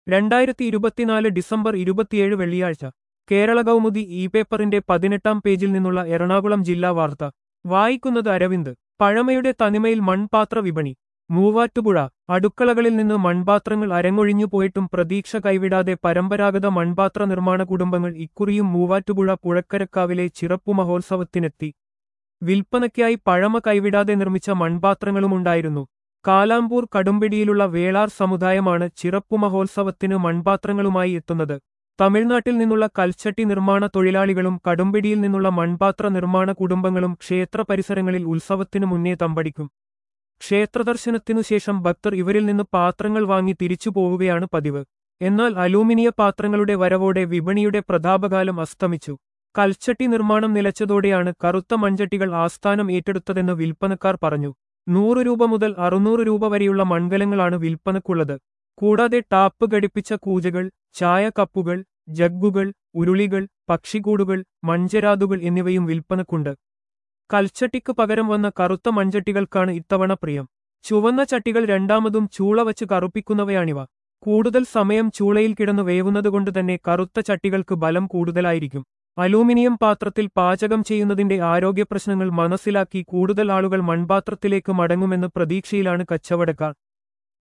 രണ്ടായിരത്തി ഇരുപത്തിനാല് ഡിസംബർ ഇരുപത്തിയേഴ് വെള്ളിയാഴ്ച കേരള കൗമുദി ഇ പേപ്പറിന്റെ പതിനെട്ടാം പേജിൽ നിന്നുള്ള എറണാകുളം ജില്ലാ വാർത്ത വായിക്കുന്നത് അരവിന്ദ് പഴമയുടെ തനിമയിൽ മൺപാത്ര വിപണി മൂവാറ്റുപുഴ അടുക്കളകളിൽ നിന്ന് മൺപാത്രങ്ങൾ അരങ്ങൊഴിഞ്ഞു പോയിട്ടും പ്രതീക്ഷ കൈവിടാതെ പരമ്പരാഗത മൺപാത്ര നിർമ്മാണ കുടുംബങ്ങൾ ഇക്കുറിയും മൂവാറ്റുപുഴ പുഴക്കരക്കാവിലെ ചിറപ്പു മഹോത്സവത്തിനെത്തി വിൽപ്പനയ്ക്കായി പഴമ കൈവിടാതെ നിർമ്മിച്ച മൺപാത്രങ്ങളുമുണ്ടായിരുന്നു കാലാമ്പൂർ കടുമ്പിടിയിലുള്ള വേളാർ സമുദായമാണ് ചിറപ്പു മഹോത്സവത്തിന് മൺപാത്രങ്ങളുമായി എത്തുന്നത് തമിഴ്നാട്ടിൽ നിന്നുള്ള കൽച്ചട്ടി നിർമ്മാണ തൊഴിലാളികളും കടുമ്പിടിയിൽ നിന്നുള്ള മൺപാത്ര നിർമ്മാണ കുടുംബങ്ങളും ക്ഷേത്ര പരിസരങ്ങളിൽ ഉത്സവത്തിനു മുന്നേ തമ്പടിക്കും ക്ഷേത്രദർശനത്തിനു ശേഷം ഭക്തർ ഇവരിൽ നിന്ന് പാത്രങ്ങൾ വാങ്ങി തിരിച്ചു പോവുകയാണ് പതിവ് എന്നാൽ അലൂമിനിയ പാത്രങ്ങളുടെ വരവോടെ വിപണിയുടെ പ്രതാപകാലം അസ്തമിച്ചു കൽച്ചട്ടി നിർമ്മാണം നിലച്ചതോടെയാണ് കറുത്ത മൺചട്ടികൾ ആസ്ഥാനം ഏറ്റെടുത്തതെന്ന് വിൽപ്പനക്കാർ പറഞ്ഞു നൂറ് രൂപ മുതൽ അറുന്നൂറ് രൂപ വരെയുള്ള മൺകലങ്ങളാണ് വിൽപ്പനക്കുള്ളത് കൂടാതെ ടാപ്പ് ഘടിപ്പിച്ച കൂജകൾ ചായ കപ്പുകൾ ജഗ്ഗുകൾ ഉരുളികൾ പക്ഷിക്കൂടുകൾ മൺചരാതുകൾ എന്നിവയും വിൽപ്പനക്കുണ്ട് കൽച്ചട്ടിക്ക് പകരം വന്ന കറുത്ത മൺചട്ടികൾക്കാണ് ഇത്തവണ പ്രിയം ചുവന്ന ചട്ടികൾ രണ്ടാമതും ചൂള വച്ച് കറുപ്പിക്കുന്നവയാണിവ കൂടുതൽ സമയം ചൂളയിൽ കിടന്നു വേവുന്നതുകൊണ്ട് തന്നെ കറുത്ത ചട്ടികൾക്ക് ബലം കൂടുതലായിരിക്കും അലൂമിനിയം പാത്രത്തിൽ പാചകം ചെയ്യുന്നതിന്റെ ആരോഗ്യപ്രശ്നങ്ങൾ മനസ്സിലാക്കി കൂടുതൽ ആളുകൾ മൺപാത്രത്തിലേക്ക് മടങ്ങുമെന്ന് പ്രതീക്ഷയിലാണ് കച്ചവടക്കാർ